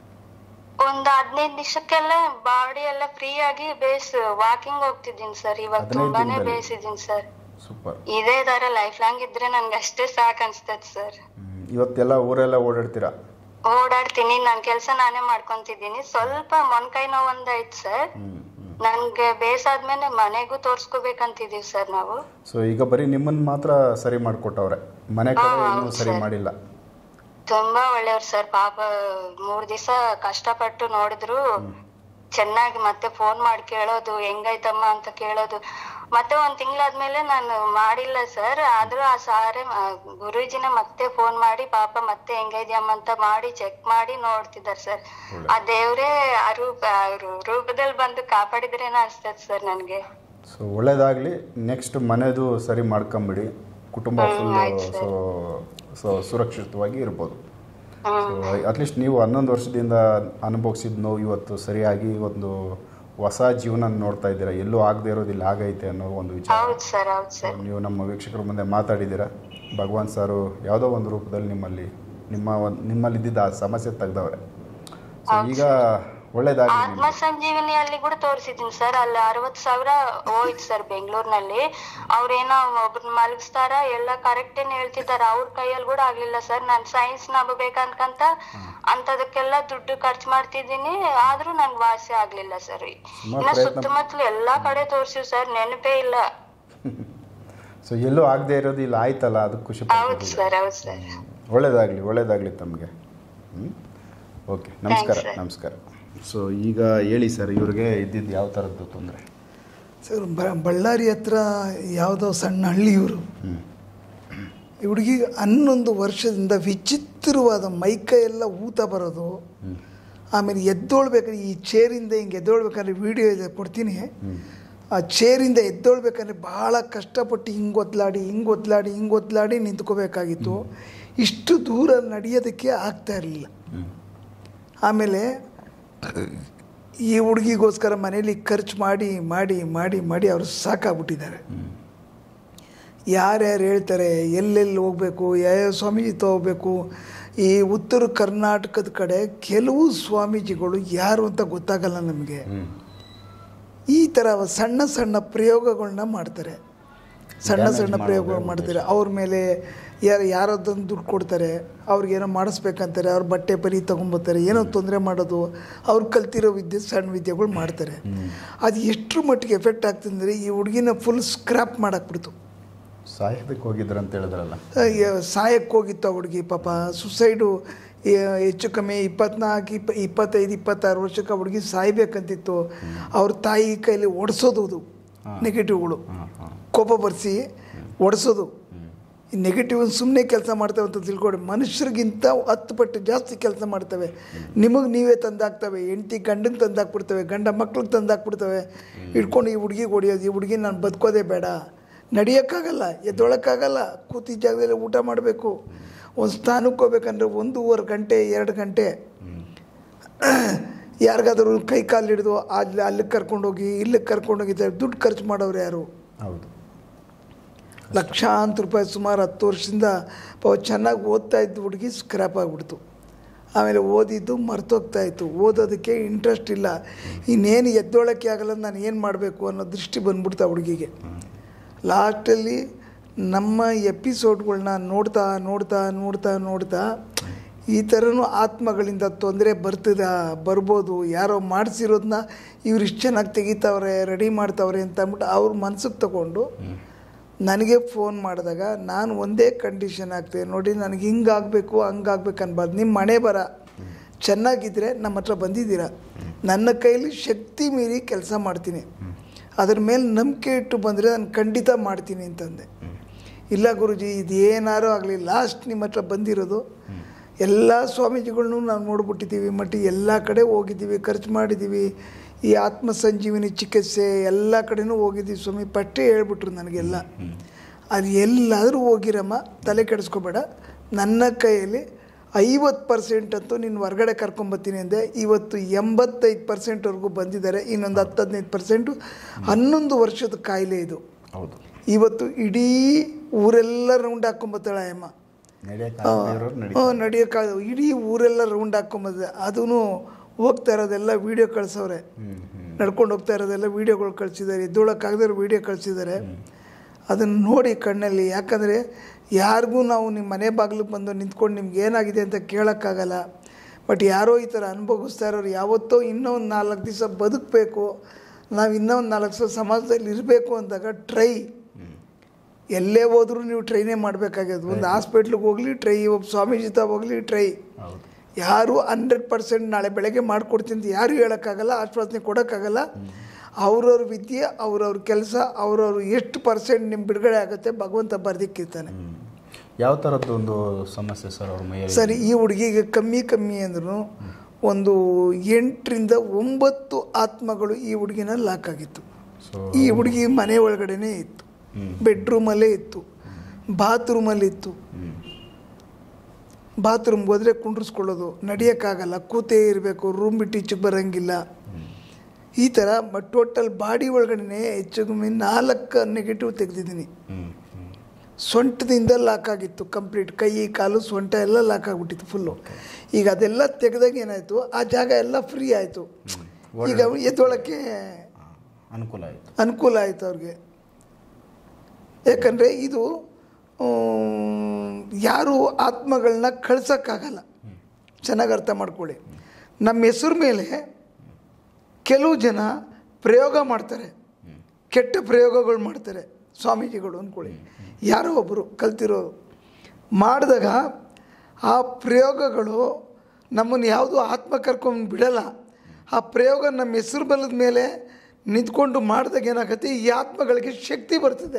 B: ಒಂದ್ ಹದಿನೈದು ನಿಮಿಷಕ್ಕೆಲ್ಲ ಬಾಡಿ ಎಲ್ಲ ಫ್ರೀ ಆಗಿ ಬೇಸ್ ವಾಕಿಂಗ್ ಹೋಗ್ತಿದ್ದೀನಿ ಸರ್ ಇವಾಗ
A: ಹದಿನೈದು
B: ತುಂಬಾನೇ
A: ದಿನದಲ್ಲಿ?
B: ಬೇಯಿಸಿದ್ದೀನಿ ಸರ್
A: ಸೂಪರ್
B: ಇದೇ ತರ ಲೈಫ್ ಲಾಂಗ್ ಇದ್ರೆ ನನ್ಗೆ ಅಷ್ಟೇ ಸಾಕ್ ಅನ್ಸ್ತದ್ ಸರ್
A: ಇವತ್ತೆಲ್ಲ ಊರೆಲ್ಲ ಓಡಾಡ್ತೀರಾ
B: ಓಡಾಡ್ತೀನಿ ನನ್ ಕೆಲ್ಸ ನಾನೇ ಮಾಡ್ಕೊಂತಿದ್ದೀನಿ ಸ್ವಲ್ಪ ಮೊನ್ಕೈ ನೋವು ಒಂದ್ ಐತ್ ಸರ್
A: ಹ್ಞೂ ಹ್ಞೂ
B: ನನ್ಗೆ ಬೇಸಾದ್ಮೇಲೆ ಮನೆಗೂ ತೋರ್ಸ್ಕೋಬೇಕಂತಿದೀವಿ ಸರ್ ನಾವು
A: ಸೊ ಈಗ ಬರೀ ನಿಮ್ಮನ್ನು ಮಾತ್ರ ಸರಿ ಮಾಡಿಕೊಟ್ಟವ್ರೆ ಮನೆ ಕಡೆ ಇನ್ನೂ ಸರಿ ಮಾಡಿಲ್ಲ
B: ತುಂಬಾ ಒಳ್ಳೆಯವ್ರು ಸರ್ ಪಾಪ ಮೂರ್ ದಿವಸ ಕಷ್ಟಪಟ್ಟು ನೋಡಿದ್ರು ಚೆನ್ನಾಗಿ ಮತ್ತೆ ಫೋನ್ ಮಾಡಿ ಕೇಳೋದು ಹೆಂಗೈತಮ್ಮ ಅಂತ ಕೇಳೋದು ಮತ್ತೆ ಒಂದ್ ತಿಂಗಳಾದ್ಮೇಲೆ ನಾನು ಮಾಡಿಲ್ಲ ಸರ್ ಆದ್ರೂ ಆ ಸಾರೆ ಆ ಗುರೂಜಿನ ಮತ್ತೆ ಫೋನ್ ಮಾಡಿ ಪಾಪ ಮತ್ತೆ ಹೆಂಗೈದ್ಯಮ್ಮ ಅಂತ ಮಾಡಿ ಚೆಕ್ ಮಾಡಿ ನೋಡ್ತಿದಾರೆ ಸರ್ ಆ ದೇವ್ರೇ ಆ ರೂಪ ಅವ್ರು ರೂಪದಲ್ಲಿ ಬಂದು ಕಾಪಾಡಿದ್ರೇನ ಅನ್ಸ್ತದೆ ಸರ್ ನನ್ಗೆ
A: ಸೊ ಒಳ್ಳೇದಾಗಲಿ ನೆಕ್ಸ್ಟ್ ಮನೆದು ಸರಿ ಮಾಡ್ಕೊಂಬಿಡಿ ಕುಟುಂಬ ಫುಲ್ ಸೊ ಸೊ ಸುರಕ್ಷಿತವಾಗಿ ಇರ್ಬೋದು ಸೊ ಅಟ್ಲೀಸ್ಟ್ ನೀವು ಹನ್ನೊಂದು ವರ್ಷದಿಂದ ಅನುಭವಿಸಿದ ನೋವು ಇವತ್ತು ಸರಿಯಾಗಿ ಒಂದು ಹೊಸ ಜೀವನ ನೋಡ್ತಾ ಇದ್ದೀರಾ ಎಲ್ಲೂ ಆಗದೆ ಇರೋದಿಲ್ಲ ಆಗೈತೆ ಅನ್ನೋ ಒಂದು ವಿಚಾರ
B: ಹೌದ್ ಸರ್ ಹೌದ್
A: ಸೊ
B: ಸರ್
A: ನೀವು ನಮ್ಮ ವೀಕ್ಷಕರ ಮುಂದೆ ಮಾತಾಡಿದ್ದೀರಾ ಭಗವಾನ್ ಸಾರು ಯಾವುದೋ ಒಂದು ರೂಪದಲ್ಲಿ ನಿಮ್ಮಲ್ಲಿ ನಿಮ್ಮ ಒಂದು ನಿಮ್ಮಲ್ಲಿ ಇದ್ದಿದ್ದ ಆ ಸಮಸ್ಯೆ ತೆಗ್ದವ್ರೆ ಸೊ ಈಗ ಒಳ್ಳೇದಾಗಲಿ
B: ಆತ್ಮ ಸಂಜೀವಿನಿಯಲ್ಲಿ ಕೂಡ ತೋರಿಸಿದೀನಿ ಸರ್ ಅಲ್ಲಿ ಅರವತ್ ಸಾವಿರ ಹೋಯ್ತು ಸರ್ ಬೆಂಗಳೂರಿನಲ್ಲಿ ಅವ್ರೇನೋ ಒಬ್ರನ್ನ ಮಲಗಿಸ್ತಾರ ಎಲ್ಲ ಕರೆಕ್ಟ್ ಏನ್ ಹೇಳ್ತಿದಾರ ಅವ್ರ ಕೈಯಲ್ಲಿ ಕೂಡ ಆಗ್ಲಿಲ್ಲ ಸರ್ ನಾನ್ ಸೈನ್ಸ್ ನಂಬಬೇಕನ್ಕಂತ ಅಂತದಕ್ಕೆಲ್ಲ ದುಡ್ಡು ಖರ್ಚು ಮಾಡ್ತಿದ್ದೀನಿ ಆದ್ರೂ ನನ್ಗೆ ವಾಸಿ ಆಗ್ಲಿಲ್ಲ ಸರ್ ಇನ್ನ
A: ಪ್ರಯತ್ನ-
B: ಸುತ್ತಮುತ್ತಲು ಎಲ್ಲಾ ಕಡೆ ತೋರ್ಸಿವ್ ಸರ್ ನೆನಪೇ ಇಲ್ಲ
A: ಸೊ ಎಲ್ಲೂ ಆಗದೆ ಇರೋದು ಇಲ್ಲಿ ಆಯ್ತಲ್ಲ ಅದಕ್ಕೆ ಖುಷಿ
B: ಹೌದ್
A: ಪಡ್ತಿದ್ದೀರಾ
B: ಸರ್ ಹೌದ್ ಸರ್
A: ಒಳ್ಳೇದಾಗಲಿ ಒಳ್ಳೇದಾಗಲಿ ತಮಗೆ ಹ್ಞೂ ಓಕೆ ನಮಸ್ಕಾರ
B: sir.
A: ನಮಸ್ಕಾರ ಸೊ ಈಗ ಹೇಳಿ ಸರ್ ಇವ್ರಿಗೆ ಇದ್ದಿದ್ದು ಯಾವ ಥರದ್ದು ತೊಂದರೆ
C: ಸರ್ ಬ- ಬಳ್ಳಾರಿ ಹತ್ರ ಯಾವುದೋ ಸಣ್ಣ ಹಳ್ಳಿ ಇವರು
A: ಹ್ಞೂ
C: ಈ ಹುಡುಗಿ ಹನ್ನೊಂದು ವರ್ಷದಿಂದ ವಿಚಿತ್ರವಾದ ಮೈಕೈ ಎಲ್ಲ ಊತ ಬರೋದು ಆಮೇಲೆ ಎದ್ದೋಳ್ಬೇಕಾದ್ರೆ ಈ ಚೇರಿಂದ ಹಿಂಗೆ ಎದ್ದೋಳ್ಬೇಕಾದ್ರೆ ವಿಡಿಯೋ ಇದೆ ಕೊಡ್ತೀನಿ ಆ ಚೇರಿಂದ ಎದ್ದೊಳ್ಬೇಕಂದ್ರೆ ಭಾಳ ಕಷ್ಟಪಟ್ಟು ಹಿಂಗೆ ಒದ್ಲಾಡಿ ಹಿಂಗೆ ಒದ್ಲಾಡಿ ಹಿಂಗೆ ಒದ್ಲಾಡಿ ನಿಂತ್ಕೋಬೇಕಾಗಿತ್ತು ಇಷ್ಟು ದೂರ ನಡೆಯೋದಕ್ಕೆ ಆಗ್ತಾ ಇರಲಿಲ್ಲ ಆಮೇಲೆ ಈ ಹುಡುಗಿಗೋಸ್ಕರ ಮನೇಲಿ ಖರ್ಚು ಮಾಡಿ ಮಾಡಿ ಮಾಡಿ ಮಾಡಿ ಅವರು ಸಾಕಾಗ್ಬಿಟ್ಟಿದ್ದಾರೆ ಯಾರ್ಯಾರು ಹೇಳ್ತಾರೆ ಎಲ್ಲೆಲ್ಲಿ ಹೋಗಬೇಕು ಯಾವ್ಯಾವ ಸ್ವಾಮೀಜಿ ತಗೋಬೇಕು ಈ ಉತ್ತರ ಕರ್ನಾಟಕದ ಕಡೆ ಕೆಲವು ಸ್ವಾಮೀಜಿಗಳು ಯಾರು ಅಂತ ಗೊತ್ತಾಗಲ್ಲ ನಮಗೆ ಈ ಥರ ಸಣ್ಣ ಸಣ್ಣ ಪ್ರಯೋಗಗಳನ್ನ ಮಾಡ್ತಾರೆ ಸಣ್ಣ
A: Damage
C: ಸಣ್ಣ
A: ಮಾಡೋದು
C: ಪ್ರಯೋಗಗಳು ಮಾಡ್ತಾರೆ ಅವ್ರ ಮೇಲೆ ಯಾರು ಯಾರದೊಂದು ದುಡ್ಡು ಕೊಡ್ತಾರೆ ಅವ್ರಿಗೇನೋ ಮಾಡಿಸ್ಬೇಕಂತಾರೆ ಅವ್ರ ಬಟ್ಟೆ ಪರಿ ತೊಗೊಂಬರ್ತಾರೆ ಏನೋ ತೊಂದರೆ ಮಾಡೋದು ಅವ್ರು ಕಲ್ತಿರೋ ವಿದ್ಯೆ ಸಣ್ಣ ವಿದ್ಯೆಗಳು ಮಾಡ್ತಾರೆ ಅದು ಎಷ್ಟರ ಮಟ್ಟಿಗೆ ಎಫೆಕ್ಟ್ ಆಗ್ತಂದರೆ ಈ ಹುಡುಗಿನ ಫುಲ್ ಸ್ಕ್ರ್ಯಾಪ್ ಮಾಡಾಕ್ಬಿಡ್ತು
A: ಸಾಯೋದಕ್ಕೆ ಹೋಗಿದ್ರು ಅಂತ ಹೇಳಿದ್ರಲ್ಲ
C: ಸಾಯಕ್ಕೆ ಹೋಗಿತ್ತು ಆ ಹುಡುಗಿ ಪಾಪ ಸುಸೈಡು ಹೆಚ್ಚು ಕಮ್ಮಿ ಇಪ್ಪತ್ನಾಲ್ಕು ಇಪ್ಪ ಇಪ್ಪತ್ತೈದು ಇಪ್ಪತ್ತಾರು ವರ್ಷಕ್ಕೆ ಆ ಹುಡುಗಿ ಸಾಯ್ಬೇಕಂತಿತ್ತು ಅವ್ರ ತಾಯಿ ಕೈಲಿ ಒಡಿಸೋದು ಅದು ನೆಗೆಟಿವ್ಗಳು
A: ಹಾಂ ಹಾಂ
C: ಕೋಪ ಬರ್ಸಿ ಒಡಿಸೋದು ಈ ನೆಗೆಟಿವ್ ಸುಮ್ಮನೆ ಕೆಲಸ ಮಾಡ್ತವೆ ಅಂತ ತಿಳ್ಕೊಡಿ ಮನುಷ್ಯರಿಗಿಂತ ಹತ್ತು ಪಟ್ಟು ಜಾಸ್ತಿ ಕೆಲಸ ಮಾಡ್ತವೆ ನಿಮಗೆ ನೀವೇ ತಂದಾಕ್ತವೆ ಹೆಂಡತಿ ಗಂಡನ ತಂದಾಕ್ಬಿಡ್ತವೆ ಗಂಡ ಮಕ್ಳಿಗೆ ತಂದಾಕ್ಬಿಡ್ತವೆ ಇಟ್ಕೊಂಡು ಈ ಹುಡುಗಿಗೆ ಹೊಡಿಯೋದು ಈ ಹುಡುಗಿ ನಾನು ಬದುಕೋದೇ ಬೇಡ ನಡೆಯೋಕ್ಕಾಗಲ್ಲ ಎದ್ದೊಳಕ್ಕಾಗಲ್ಲ ಕೂತಿ ಜಾಗದಲ್ಲಿ ಊಟ ಮಾಡಬೇಕು ಒಂದು ಸ್ಥಾನಕ್ಕೆ ಹೋಗ್ಬೇಕಂದ್ರೆ ಒಂದೂವರೆ ಗಂಟೆ ಎರಡು ಗಂಟೆ ಯಾರಿಗಾದರೂ ಕೈ ಕಾಲು ಹಿಡಿದು ಅಲ್ಲಿ ಅಲ್ಲಿಗೆ ಕರ್ಕೊಂಡೋಗಿ ಇಲ್ಲಿಗೆ ಕರ್ಕೊಂಡೋಗಿದ್ದಾರೆ ದುಡ್ಡು ಖರ್ಚು ಮಾಡೋರು ಯಾರು
A: ಹೌದು
C: ಲಕ್ಷಾಂತರ ರೂಪಾಯಿ ಸುಮಾರು ಹತ್ತು ವರ್ಷದಿಂದ ಪಾಪ ಚೆನ್ನಾಗಿ ಓದ್ತಾ ಇದ್ದು ಹುಡುಗಿ ಸ್ಕ್ರ್ಯಾಪ್ ಆಗಿಬಿಡ್ತು ಆಮೇಲೆ ಓದಿದ್ದು ಮರ್ತೋಗ್ತಾ ಇತ್ತು ಓದೋದಕ್ಕೆ ಇಂಟ್ರೆಸ್ಟ್ ಇಲ್ಲ ಇನ್ನೇನು ಎದ್ದೊಳಕ್ಕೆ ಆಗಲ್ಲ ನಾನು ಏನು ಮಾಡಬೇಕು ಅನ್ನೋ ದೃಷ್ಟಿ ಬಂದ್ಬಿಡ್ತಾ ಹುಡುಗಿಗೆ ಲಾಸ್ಟಲ್ಲಿ ನಮ್ಮ ಎಪಿಸೋಡ್ಗಳನ್ನ ನೋಡ್ತಾ ನೋಡ್ತಾ ನೋಡ್ತಾ ನೋಡ್ತಾ ಈ ಥರನೂ ಆತ್ಮಗಳಿಂದ ತೊಂದರೆ ಬರ್ತದ ಬರ್ಬೋದು ಯಾರೋ ಮಾಡಿಸಿರೋದನ್ನ ಇವ್ರು ಇಷ್ಟು ಚೆನ್ನಾಗಿ ತೆಗಿತಾವ್ರೆ ರೆಡಿ ಮಾಡ್ತಾವ್ರೆ ಅಂತ ಅಂದ್ಬಿಟ್ಟು ಅವ್ರ ಮನ್ಸಿಗೆ ತಗೊಂಡು ನನಗೆ ಫೋನ್ ಮಾಡಿದಾಗ ನಾನು ಒಂದೇ ಕಂಡೀಷನ್ ಆಗ್ತದೆ ನೋಡಿ ನನಗೆ ಹಿಂಗಾಗಬೇಕು ಹಂಗಾಗ್ಬೇಕು ಅನ್ಬಾರ್ದು ನಿಮ್ಮ ಮನೆ ಬರ ಚೆನ್ನಾಗಿದ್ದರೆ ನಮ್ಮ ಹತ್ರ ಬಂದಿದ್ದೀರಾ ನನ್ನ ಕೈಲಿ ಶಕ್ತಿ ಮೀರಿ ಕೆಲಸ ಮಾಡ್ತೀನಿ ಅದ್ರ ಮೇಲೆ ನಂಬಿಕೆ ಇಟ್ಟು ಬಂದರೆ ನಾನು ಖಂಡಿತ ಮಾಡ್ತೀನಿ ಅಂತಂದೆ ಇಲ್ಲ ಗುರುಜಿ ಇದು ಏನಾರು ಆಗಲಿ ಲಾಸ್ಟ್ ನಿಮ್ಮ ಹತ್ರ ಬಂದಿರೋದು ಎಲ್ಲ ಸ್ವಾಮೀಜಿಗಳ್ನೂ ನಾವು ನೋಡ್ಬಿಟ್ಟಿದ್ದೀವಿ ಮಟ್ಟಿ ಎಲ್ಲ ಕಡೆ ಹೋಗಿದ್ದೀವಿ ಖರ್ಚು ಮಾಡಿದ್ದೀವಿ ಈ ಆತ್ಮ ಸಂಜೀವಿನಿ ಚಿಕಿತ್ಸೆ ಎಲ್ಲ ಕಡೆನೂ ಹೋಗಿದ್ದೀವಿ ಸ್ವಾಮಿ ಪಟ್ಟೆ ಹೇಳ್ಬಿಟ್ರು ನನಗೆಲ್ಲ ಅದು ಎಲ್ಲಾದರೂ ಹೋಗಿರಮ್ಮ ತಲೆ ಕೆಡಿಸ್ಕೋಬೇಡ ನನ್ನ ಕೈಯಲ್ಲಿ ಐವತ್ತು ಪರ್ಸೆಂಟ್ ಅಂತೂ ನೀನು ಹೊರ್ಗಡೆ ಕರ್ಕೊಂಬತ್ತೀನಿ ಅಂದೆ ಇವತ್ತು ಎಂಬತ್ತೈದು ಪರ್ಸೆಂಟ್ವರೆಗೂ ಬಂದಿದ್ದಾರೆ ಇನ್ನೊಂದು ಹತ್ತು ಹದಿನೈದು ಪರ್ಸೆಂಟು ಹನ್ನೊಂದು ವರ್ಷದ ಕಾಯಿಲೆ ಇದು
A: ಹೌದು
C: ಇವತ್ತು ಇಡೀ ಊರೆಲ್ಲ ರೌಂಡ್ ಹಾಕೊಂಬತ್ತಾಳೆ ಅಮ್ಮ
A: ನಡೆಯೋಕ್ಕಾಗದಿರೋರು ನಡಿ
C: ಹ್ಞೂ ನಡೆಯೋಕ್ಕಾಗ ಇಡೀ ಊರೆಲ್ಲ ರೌಂಡ್ ಹಾಕೊಂಬಂದಿದೆ ಅದೂ ಹೋಗ್ತಾ ಇರೋದೆಲ್ಲ ವೀಡಿಯೋ ಕಳಿಸವ್ರೆ
A: ಹ್ಞೂ ಹ್ಞೂ
C: ನಡ್ಕೊಂಡು ಹೋಗ್ತಾ ಇರೋದೆಲ್ಲ ವೀಡಿಯೋಗಳು ಕಳಿಸಿದ್ದಾರೆ ಎದ್ದೊಳಕ್ಕಾಗದಿರೋ ವೀಡಿಯೋ ಕಳಿಸಿದ್ದಾರೆ ಅದನ್ನು ನೋಡಿ ಕಣ್ಣಲ್ಲಿ ಯಾಕಂದರೆ ಯಾರಿಗೂ ನಾವು ನಿಮ್ಮ ಮನೆ ಬಾಗಿಲಿಗೆ ಬಂದು ನಿಂತ್ಕೊಂಡು ನಿಮ್ಗೆ ಏನಾಗಿದೆ ಅಂತ ಕೇಳೋಕ್ಕಾಗಲ್ಲ ಬಟ್ ಯಾರೋ ಈ ಥರ ಅನುಭವಿಸ್ತಾ ಇರೋರು ಯಾವತ್ತೋ ಇನ್ನೂ ಒಂದು ನಾಲ್ಕು ದಿವಸ ಬದುಕಬೇಕು ನಾವು ಇನ್ನೂ ಒಂದು ನಾಲ್ಕು ದಿವಸ ಸಮಾಜದಲ್ಲಿ ಇರಬೇಕು ಅಂದಾಗ ಟ್ರೈ ಎಲ್ಲೇ ಹೋದ್ರೂ ನೀವು ಟ್ರೈನೇ ಮಾಡಬೇಕಾಗ್ಯದು ಒಂದು ಹಾಸ್ಪಿಟ್ಲಿಗೆ ಹೋಗಲಿ ಟ್ರೈ ಒಬ್ಬ ಸ್ವಾಮೀಜಿ ತ ಹೋಗಲಿ ಟ್ರೈ
A: ಹೌದು
C: ಯಾರು ಹಂಡ್ರೆಡ್ ಪರ್ಸೆಂಟ್ ನಾಳೆ ಬೆಳಗ್ಗೆ ಮಾಡ್ಕೊಡ್ತೀನಿ ಅಂತ ಯಾರು ಹೇಳೋಕ್ಕಾಗಲ್ಲ ಆಶ್ವಾಸನೆ ಕೊಡೋಕ್ಕಾಗಲ್ಲ ಅವ್ರವ್ರ ವಿದ್ಯೆ ಅವ್ರವ್ರ ಕೆಲಸ ಅವ್ರವ್ರು ಎಷ್ಟು ಪರ್ಸೆಂಟ್ ನಿಮ್ಮ ಬಿಡುಗಡೆ ಆಗುತ್ತೆ ಭಗವಂತ ಬರ್ದಿಕ್ಕಿರ್ತಾನೆ
A: ಹ್ಞೂ ಯಾವ ಥರದ್ದು ಒಂದು ಸಮಸ್ಯೆ ಸರ್ ಅವ್ರ ಮೈಯಲ್ಲಿ
C: ಸರಿ ಈ ಹುಡುಗಿಗೆ ಕಮ್ಮಿ ಕಮ್ಮಿ ಅಂದ್ರೂ ಒಂದು ಎಂಟರಿಂದ ಒಂಬತ್ತು ಆತ್ಮಗಳು ಈ ಹುಡುಗಿನ ಲಾಕ್ ಆಗಿತ್ತು
A: ಸೊ
C: ಈ ಹುಡುಗಿ ಮನೆ ಒಳಗಡೆನೇ ಇತ್ತು
A: ಹ್ಞೂ
C: ಬೆಡ್ರೂಮಲ್ಲೇ ಇತ್ತು ಬಾತ್ರೂಮಲ್ಲಿ ಇತ್ತು
A: ಹ್ಞೂ
C: ಬಾತ್ರೂಮ್ಗೆ ಹೋದರೆ ಕುಂಡ್ರಿಸ್ಕೊಳ್ಳೋದು ನಡೆಯೋಕ್ಕಾಗಲ್ಲ ಕೂತೇ ಇರಬೇಕು ರೂಮ್ ಬಿಟ್ಟು ಈಚೆಗೆ ಬರೋಂಗಿಲ್ಲ ಈ ಥರ ಟೋಟಲ್ ಬಾಡಿ ಒಳಗಡೆ ಹೆಚ್ಚು ಕಮ್ಮಿ ನಾಲ್ಕು ನೆಗೆಟಿವ್ ತೆಗೆದಿದ್ದೀನಿ
A: ಹ್ಞೂ ಹ್ಞೂ
C: ಸೊಂಟದಿಂದ ಲಾಕ್ ಆಗಿತ್ತು ಕಂಪ್ಲೀಟ್ ಕೈ ಕಾಲು ಸೊಂಟ ಎಲ್ಲ ಲಾಕ್ ಆಗಿಬಿಟ್ಟಿತ್ತು ಫುಲ್ಲು ಈಗ ಅದೆಲ್ಲ ತೆಗೆದಾಗ ಏನಾಯಿತು ಆ ಜಾಗ ಎಲ್ಲ ಫ್ರೀ ಆಯಿತು ಈಗ ಎದ್ದೊಳಕ್ಕೆ
A: ಅನುಕೂಲ ಆಯಿತು
C: ಅನುಕೂಲ ಆಯಿತು ಅವ್ರಿಗೆ ಯಾಕಂದರೆ ಇದು ಆಮ್, ಯಾರು ಆತ್ಮಗಳನ್ನ ಕಳ್ಸೋಕ್ಕಾಗಲ್ಲ ಚೆನ್ನಾಗಿ ಅರ್ಥ ಮಾಡ್ಕೊಳ್ಳಿ ನಮ್ಮ ಹೆಸರು ಮೇಲೆ ಕೆಲವು ಜನ ಪ್ರಯೋಗ ಮಾಡ್ತಾರೆ ಕೆಟ್ಟ ಪ್ರಯೋಗಗಳು ಮಾಡ್ತಾರೆ ಸ್ವಾಮೀಜಿಗಳು ಅಂದ್ಕೊಳ್ಳಿ ಯಾರೋ ಒಬ್ಬರು ಕಲ್ತಿರೋರು ಮಾಡಿದಾಗ ಆ ಪ್ರಯೋಗಗಳು ನಮ್ಮನ್ನು ಯಾವುದೂ ಆತ್ಮ ಕರ್ಕೊಂಡು ಬಿಡಲ್ಲ ಆ ಪ್ರಯೋಗ ನಮ್ಮ ಹೆಸರು ಬಲದ ಮೇಲೆ ನಿಂತ್ಕೊಂಡು ಮಾಡಿದಾಗ ಏನಾಗುತ್ತೆ ಈ ಆತ್ಮಗಳಿಗೆ ಶಕ್ತಿ ಬರ್ತದೆ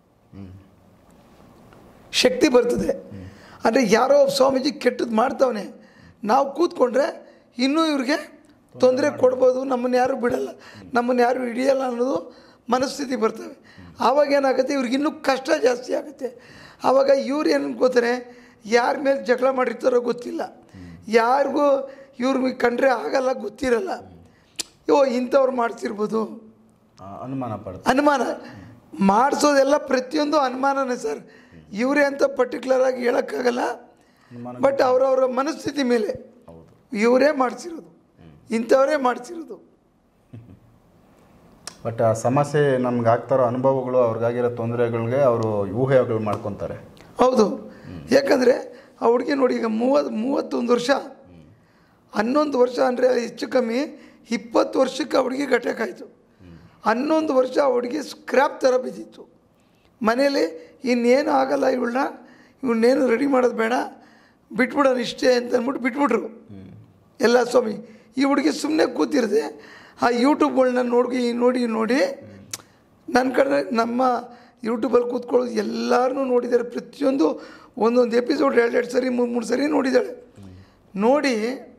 C: ಶಕ್ತಿ ಬರ್ತದೆ ಅಂದರೆ ಯಾರೋ ಒಬ್ಬ ಸ್ವಾಮೀಜಿ ಕೆಟ್ಟದ್ದು ಮಾಡ್ತಾವನೆ ನಾವು ಕೂತ್ಕೊಂಡ್ರೆ ಇನ್ನೂ ಇವ್ರಿಗೆ ತೊಂದರೆ ಕೊಡ್ಬೋದು ನಮ್ಮನ್ನು ಯಾರು ಬಿಡಲ್ಲ ನಮ್ಮನ್ನು ಯಾರು ಹಿಡಿಯಲ್ಲ ಅನ್ನೋದು ಮನಸ್ಥಿತಿ ಬರ್ತವೆ ಆವಾಗ ಏನಾಗುತ್ತೆ ಇವ್ರಿಗೆ ಇನ್ನೂ ಕಷ್ಟ ಜಾಸ್ತಿ ಆಗುತ್ತೆ ಆವಾಗ ಇವ್ರು ಏನು ಅನ್ಕೋತಾರೆ ಯಾರ ಮೇಲೆ ಜಗಳ ಮಾಡಿರ್ತಾರೋ ಗೊತ್ತಿಲ್ಲ ಯಾರಿಗೂ ಇವ್ರಿಗೆ ಕಂಡ್ರೆ ಆಗಲ್ಲ ಗೊತ್ತಿರಲ್ಲ ಓ ಇಂಥವ್ರು ಮಾಡ್ತಿರ್ಬೋದು
A: ಆ, ಅನುಮಾನ ಪಡ್ತಾರೆ
C: ಅನುಮಾನ ಮಾಡಿಸೋದೆಲ್ಲ ಪ್ರತಿಯೊಂದು ಅನುಮಾನನೇ ಸರ್ ಇವರೇ ಅಂತ ಪರ್ಟಿಕ್ಯುಲರ್ ಆಗಿ ಹೇಳೋಕ್ಕಾಗಲ್ಲ
A: ಅನುಮಾನ
C: ಬಟ್ ಅವರವರ ಮನಸ್ಥಿತಿ ಮೇಲೆ
A: ಹೌದು
C: ಇವರೇ ಮಾಡಿಸಿರೋದು ಇಂಥವರೇ ಮಾಡಿಸಿರೋದು
A: ಬಟ್ ಆ ಸಮಸ್ಯೆ ನಮ್ಗೆ ಆಗ್ತಾರೋ ಅನುಭವಗಳು ಅವ್ರಿಗಾಗಿರೋ ತೊಂದರೆಗಳಿಗೆ ಅವರು ಊಹೆಗಳು ಮಾಡ್ಕೊತಾರೆ
C: ಹೌದು ಯಾಕಂದರೆ ಆ ಹುಡುಗಿ ನೋಡಿ ಈಗ ಮೂವತ್ತು ಮೂವತ್ತೊಂದು ವರ್ಷ ಹನ್ನೊಂದು ವರ್ಷ ಅಂದರೆ ಹೆಚ್ಚು ಕಮ್ಮಿ ಇಪ್ಪತ್ತು ವರ್ಷಕ್ಕೆ ಆ ಹುಡುಗಿ ಆಯಿತು ಹನ್ನೊಂದು ವರ್ಷ ಆ ಹುಡುಗಿ ಸ್ಕ್ರ್ಯಾಪ್ ಥರ ಬಿದ್ದಿತ್ತು ಮನೇಲಿ ಇನ್ನೇನು ಆಗಲ್ಲ ಇವಳನ್ನ ಇವನ್ನೇನು ರೆಡಿ ಮಾಡೋದು ಬೇಡ ಬಿಟ್ಬಿಡೋಣ ಇಷ್ಟೇ ಅಂತ ಅಂದ್ಬಿಟ್ಟು ಬಿಟ್ಬಿಟ್ರು ಎಲ್ಲ ಸ್ವಾಮಿ ಈ ಹುಡುಗಿ ಸುಮ್ಮನೆ ಕೂತಿರದೆ ಆ ಯೂಟ್ಯೂಬ್ಗಳನ್ನ ನೋಡಿ ನೋಡಿ ನೋಡಿ ನನ್ನ ಕಡೆ ನಮ್ಮ ಯೂಟ್ಯೂಬಲ್ಲಿ ಕೂತ್ಕೊಳ್ಳೋದು ಎಲ್ಲರೂ ನೋಡಿದ್ದಾರೆ ಪ್ರತಿಯೊಂದು ಒಂದೊಂದು ಎಪಿಸೋಡ್ ಎರಡೆರಡು ಸರಿ ಮೂರು ಮೂರು ಸರಿ ನೋಡಿದ್ದಾಳೆ ನೋಡಿ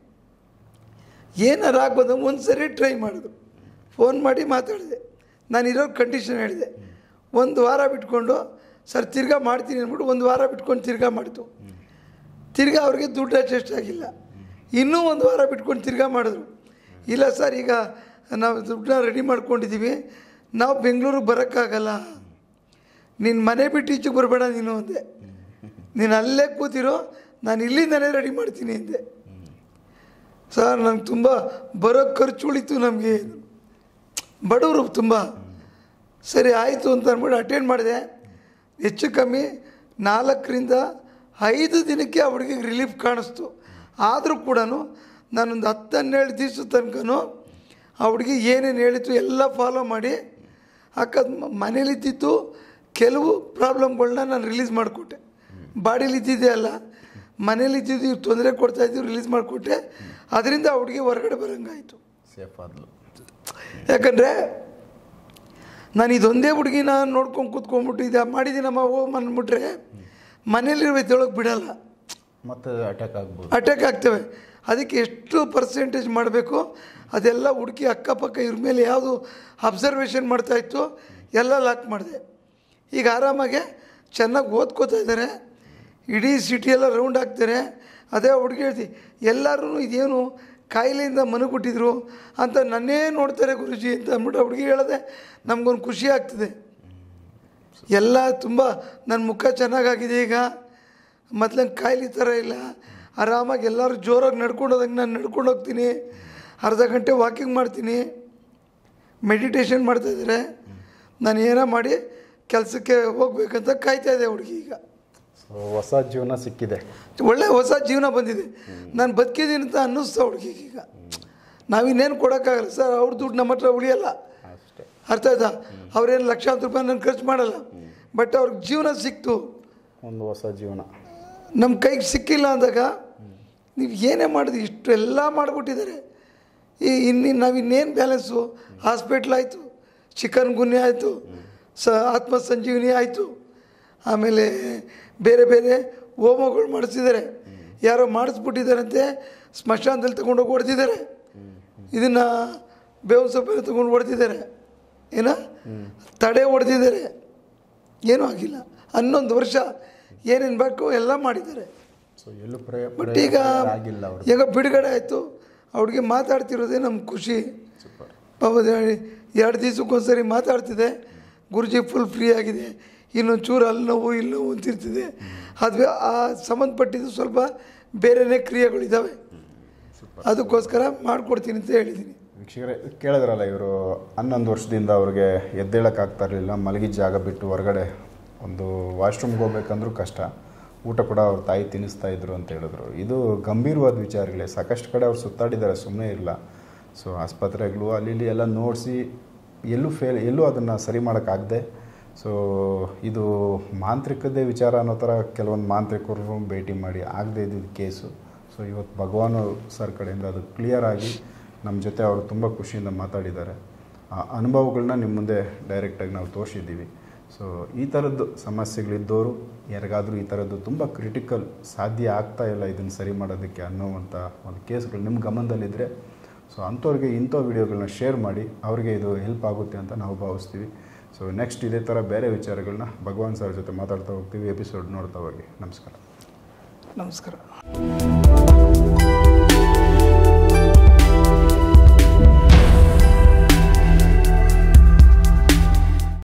C: ಏನಾರು ಆಗ್ಬೋದು ಒಂದು ಸರಿ ಟ್ರೈ ಮಾಡಿದ್ರು ಫೋನ್ ಮಾಡಿ ಮಾತಾಡಿದೆ ನಾನು ಇರೋ ಕಂಡೀಷನ್ ಹೇಳಿದೆ ಒಂದು ವಾರ ಬಿಟ್ಕೊಂಡು ಸರ್ ತಿರ್ಗಾ ಮಾಡ್ತೀನಿ ಅಂದ್ಬಿಟ್ಟು ಒಂದು ವಾರ ಬಿಟ್ಕೊಂಡು ತಿರ್ಗಾ ಮಾಡಿತು ತಿರ್ಗಾ ಅವ್ರಿಗೆ ದುಡ್ಡು ಅಡ್ಜಸ್ಟ್ ಆಗಿಲ್ಲ ಇನ್ನೂ ಒಂದು ವಾರ ಬಿಟ್ಕೊಂಡು ತಿರ್ಗಾ ಮಾಡಿದ್ರು ಇಲ್ಲ ಸರ್ ಈಗ ನಾವು ದುಡ್ಡನ್ನ ರೆಡಿ ಮಾಡ್ಕೊಂಡಿದ್ದೀವಿ ನಾವು ಬೆಂಗಳೂರಿಗೆ ಬರೋಕ್ಕಾಗಲ್ಲ ನಿನ್ನ ಮನೆ ಬಿಟ್ಟು ಈಚೆಗೆ ಬರಬೇಡ ನೀನು ಅಂದೆ ನೀನು ಅಲ್ಲೇ ಕೂತಿರೋ ನಾನು ಇಲ್ಲಿಂದನೇ ರೆಡಿ ಮಾಡ್ತೀನಿ ಅಂದೆ ಸರ್ ನಂಗೆ ತುಂಬ ಬರೋ ಖರ್ಚು ಉಳಿತು ನಮಗೆ ಬಡವರು ತುಂಬ ಸರಿ ಆಯಿತು ಅಂತ ಅಂದ್ಬಿಟ್ಟು ಅಟೆಂಡ್ ಮಾಡಿದೆ ಹೆಚ್ಚು ಕಮ್ಮಿ ನಾಲ್ಕರಿಂದ ಐದು ದಿನಕ್ಕೆ ಆ ಹುಡುಗಿಗೆ ರಿಲೀಫ್ ಕಾಣಿಸ್ತು ಆದರೂ ಕೂಡ ನಾನೊಂದು ಹತ್ತು ಹನ್ನೆರಡು ದಿವಸ ತನಕನೂ ಆ ಹುಡುಗಿ ಏನೇನು ಹೇಳಿತು ಎಲ್ಲ ಫಾಲೋ ಮಾಡಿ ಅಕ್ಕ ಮನೇಲಿದ್ದಿದ್ದು ಕೆಲವು ಪ್ರಾಬ್ಲಮ್ಗಳನ್ನ ನಾನು ರಿಲೀಸ್ ಮಾಡಿಕೊಟ್ಟೆ ಬಾಡಿಲಿದ್ದಿದ್ದೆ ಅಲ್ಲ ಮನೇಲಿದ್ದಿದ್ದು ಇವ್ರು ತೊಂದರೆ ಕೊಡ್ತಾಯಿದ್ದು ರಿಲೀಸ್ ಮಾಡಿಕೊಟ್ಟೆ ಅದರಿಂದ ಆ ಹುಡುಗಿ ಹೊರಗಡೆ ಬರೋಂಗಾಯಿತು
A: ಸೇಫ್ ಆದ್ಲು
C: ಯಾಕಂದರೆ ನಾನು ಇದೊಂದೇ ಹುಡುಗಿನ ನೋಡ್ಕೊಂಡು ಕೂತ್ಕೊಂಡ್ಬಿಟ್ಟು ಇದು ಮಾಡಿದ್ದೀನಮ್ಮ ಹೋಗಿ ಅಂದ್ಬಿಟ್ರೆ ಮನೇಲಿರೋ ಎದ್ದೊಳಗೆ ಬಿಡಲ್ಲ
A: ಮತ್ತೆ ಅಟ್ಯಾಕ್ ಆಗ್ಬೋದು
C: ಅಟ್ಯಾಕ್ ಆಗ್ತವೆ ಅದಕ್ಕೆ ಎಷ್ಟು ಪರ್ಸೆಂಟೇಜ್ ಮಾಡಬೇಕು ಅದೆಲ್ಲ ಹುಡುಕಿ ಅಕ್ಕಪಕ್ಕ ಇವ್ರ ಮೇಲೆ ಯಾವುದು ಅಬ್ಸರ್ವೇಷನ್ ಮಾಡ್ತಾಯಿತ್ತು ಎಲ್ಲ ಲಾಕ್ ಮಾಡಿದೆ ಈಗ ಆರಾಮಾಗೆ ಚೆನ್ನಾಗಿ ಓದ್ಕೋತಾ ಇದ್ದಾರೆ ಇಡೀ ಸಿಟಿಯೆಲ್ಲ ರೌಂಡ್ ಆಗ್ತಾರೆ ಅದೇ ಹುಡುಗಿ ಹೇಳ್ತಿ ಎಲ್ಲರೂ ಇದೇನು ಕಾಯಿಲೆಯಿಂದ ಮನಗುಟ್ಟಿದ್ರು ಅಂತ ನನ್ನೇ ನೋಡ್ತಾರೆ ಗುರುಜಿ ಅಂತ ಅಂದ್ಬಿಟ್ಟು ಆ ಹುಡುಗಿ ಹೇಳಿದೆ ನಮಗೊಂದು ಖುಷಿ ಆಗ್ತದೆ ಎಲ್ಲ ತುಂಬ ನನ್ನ ಮುಖ ಚೆನ್ನಾಗಾಗಿದೆ ಈಗ ಮೊದ್ಲಂಗೆ ಕಾಯಿಲೆ ಥರ ಇಲ್ಲ ಆರಾಮಾಗಿ ಎಲ್ಲರೂ ಜೋರಾಗಿ ನಡ್ಕೊಂಡು ಹೋದಂಗೆ ನಾನು ನಡ್ಕೊಂಡು ಹೋಗ್ತೀನಿ ಅರ್ಧ ಗಂಟೆ ವಾಕಿಂಗ್ ಮಾಡ್ತೀನಿ ಮೆಡಿಟೇಷನ್ ಮಾಡ್ತಾಯಿದ್ದಾರೆ ನಾನು ಏನೋ ಮಾಡಿ ಕೆಲಸಕ್ಕೆ ಹೋಗ್ಬೇಕಂತ ಕಾಯ್ತಾ ಇದೆ ಹುಡುಗಿ ಈಗ
A: ಸೊ ಹೊಸ ಜೀವನ ಸಿಕ್ಕಿದೆ
C: ಒಳ್ಳೆ ಹೊಸ ಜೀವನ ಬಂದಿದೆ ನಾನು ಬದುಕಿದ್ದೀನಿ ಅಂತ ಅನ್ನಿಸ್ತಾ ಹುಡುಗಿಗೆ ಈಗ ನಾವಿನ್ನೇನು ಕೊಡೋಕ್ಕಾಗಲ್ಲ ಸರ್ ಅವ್ರ ದುಡ್ಡು ನಮ್ಮ ಹತ್ರ ಉಳಿಯಲ್ಲ
A: ಅಷ್ಟೇ
C: ಅರ್ಥ ಆಯ್ತಾ ಅವ್ರೇನು ಲಕ್ಷಾಂತರ ರೂಪಾಯಿ ನಾನು ಖರ್ಚು ಮಾಡಲ್ಲ ಬಟ್ ಅವ್ರಿಗೆ ಜೀವನ ಸಿಕ್ತು
A: ಒಂದು ಹೊಸ ಜೀವನ
C: ನಮ್ಮ ಕೈಗೆ ಸಿಕ್ಕಿಲ್ಲ ಅಂದಾಗ ನೀವು ಏನೇ ಮಾಡಿದ್ರಿ ಇಷ್ಟೆಲ್ಲ ಮಾಡಿಬಿಟ್ಟಿದ್ದಾರೆ ಈ ಇನ್ನು ನಾವು ಇನ್ನೇನು ಬ್ಯಾಲೆನ್ಸು ಹಾಸ್ಪಿಟ್ಲ್ ಆಯಿತು ಚಿಕನ್ ಗುನ್ನೆ ಆಯಿತು ಸ ಆತ್ಮ ಸಂಜೀವಿನಿ ಆಯಿತು ಆಮೇಲೆ ಬೇರೆ ಬೇರೆ ಹೋಮಗಳು ಮಾಡಿಸಿದ್ದಾರೆ ಯಾರೋ ಮಾಡಿಸ್ಬಿಟ್ಟಿದ್ದಾರಂತೆ ಸ್ಮಶಾನದಲ್ಲಿ ತಗೊಂಡೋಗಿ ಹೊಡೆದಿದ್ದಾರೆ ಇದನ್ನು ಬೇವು ಸೊಪ್ಪು ತಗೊಂಡು ಹೊಡೆದಿದ್ದಾರೆ ಏನ ತಡೆ ಹೊಡೆದಿದ್ದಾರೆ ಏನೂ ಆಗಿಲ್ಲ ಹನ್ನೊಂದು ವರ್ಷ ಏನೇನು ಬೇಕು ಎಲ್ಲ ಮಾಡಿದ್ದಾರೆ
A: ಸೊ ಎಲ್ಲೂ ಪ್ರಯ
C: ಬಟ್ ಈಗ
A: ಆಗಿಲ್ಲ ಅವರು
C: ಈಗ ಬಿಡುಗಡೆ ಆಯಿತು ಅವ್ರಿಗೆ ಮಾತಾಡ್ತಿರೋದೇ ನಮ್ಗೆ ಖುಷಿ
A: ಸೂಪರ್
C: ಪಾಪ ಎರಡು ದಿವ್ಸಕ್ಕೊಂದ್ಸರಿ ಮಾತಾಡ್ತಿದೆ ಗುರುಜಿ ಫುಲ್ ಫ್ರೀ ಆಗಿದೆ ಇನ್ನೊಂದು ಚೂರು ಅಲ್ಲಿ ನೋವು ಇಲ್ಲಿ ನೋವು ಅಂತಿರ್ತಿದೆ ಅದು ಆ ಸಂಬಂಧಪಟ್ಟಿದ್ದು ಸ್ವಲ್ಪ ಬೇರೆನೇ ಕ್ರಿಯೆಗಳಿದ್ದಾವೆ ಅದಕ್ಕೋಸ್ಕರ ಮಾಡಿಕೊಡ್ತೀನಿ ಅಂತ ಹೇಳಿದ್ದೀನಿ
A: ವೀಕ್ಷಕರೇ ಕೇಳಿದ್ರಲ್ಲ ಇವರು ಹನ್ನೊಂದು ವರ್ಷದಿಂದ ಅವ್ರಿಗೆ ಎದ್ದೇಳಕ್ಕಾಗ್ತಾ ಇರಲಿಲ್ಲ ಮಲಗಿದ ಜಾಗ ಬಿಟ್ಟು ಹೊರಗಡೆ ಒಂದು ವಾಶ್ರೂಮ್ಗೆ ಹೋಗ್ಬೇಕಂದ್ರೂ ಕಷ್ಟ ಊಟ ಕೂಡ ಅವ್ರ ತಾಯಿ ತಿನ್ನಿಸ್ತಾ ಇದ್ರು ಅಂತ ಹೇಳಿದ್ರು ಇದು ಗಂಭೀರವಾದ ವಿಚಾರಗಳೇ ಸಾಕಷ್ಟು ಕಡೆ ಅವ್ರು ಸುತ್ತಾಡಿದ್ದಾರೆ ಸುಮ್ಮನೆ ಇಲ್ಲ ಸೊ ಆಸ್ಪತ್ರೆಗಳು ಅಲ್ಲಿ ಇಲ್ಲಿ ಎಲ್ಲ ನೋಡಿಸಿ ಎಲ್ಲೂ ಫೇಲ್ ಎಲ್ಲೂ ಅದನ್ನು ಸರಿ ಮಾಡೋಕ್ಕಾಗದೆ ಸೊ ಇದು ಮಾಂತ್ರಿಕದೇ ವಿಚಾರ ಅನ್ನೋ ಥರ ಕೆಲವೊಂದು ಮಾಂತ್ರಿಕರು ಭೇಟಿ ಮಾಡಿ ಆಗದೆ ಇದ್ದಿದ್ದ ಕೇಸು ಸೊ ಇವತ್ತು ಭಗವಾನ್ ಸರ್ ಕಡೆಯಿಂದ ಅದು ಕ್ಲಿಯರ್ ಆಗಿ ನಮ್ಮ ಜೊತೆ ಅವರು ತುಂಬ ಖುಷಿಯಿಂದ ಮಾತಾಡಿದ್ದಾರೆ ಆ ಅನುಭವಗಳನ್ನ ನಿಮ್ಮ ಮುಂದೆ ಡೈರೆಕ್ಟಾಗಿ ನಾವು ತೋರಿಸಿದ್ದೀವಿ ಸೊ ಈ ಥರದ್ದು ಸಮಸ್ಯೆಗಳಿದ್ದವರು ಯಾರಿಗಾದರೂ ಈ ಥರದ್ದು ತುಂಬ ಕ್ರಿಟಿಕಲ್ ಸಾಧ್ಯ ಆಗ್ತಾ ಇಲ್ಲ ಇದನ್ನು ಸರಿ ಮಾಡೋದಕ್ಕೆ ಅನ್ನೋವಂಥ ಒಂದು ಕೇಸ್ಗಳು ನಿಮ್ಮ ಗಮನದಲ್ಲಿದ್ದರೆ ಸೊ ಅಂಥವ್ರಿಗೆ ಇಂಥ ವಿಡಿಯೋಗಳನ್ನ ಶೇರ್ ಮಾಡಿ ಅವ್ರಿಗೆ ಇದು ಹೆಲ್ಪ್ ಆಗುತ್ತೆ ಅಂತ ನಾವು ಭಾವಿಸ್ತೀವಿ ಸೊ ನೆಕ್ಸ್ಟ್ ಇದೇ ಥರ ಬೇರೆ ವಿಚಾರಗಳನ್ನ ಭಗವಾನ್ ಸರ್ ಜೊತೆ ಮಾತಾಡ್ತಾ ಹೋಗ್ತೀವಿ ಎಪಿಸೋಡ್ ನೋಡ್ತಾ ಹೋಗಿ ನಮಸ್ಕಾರ
C: ನಮಸ್ಕಾರ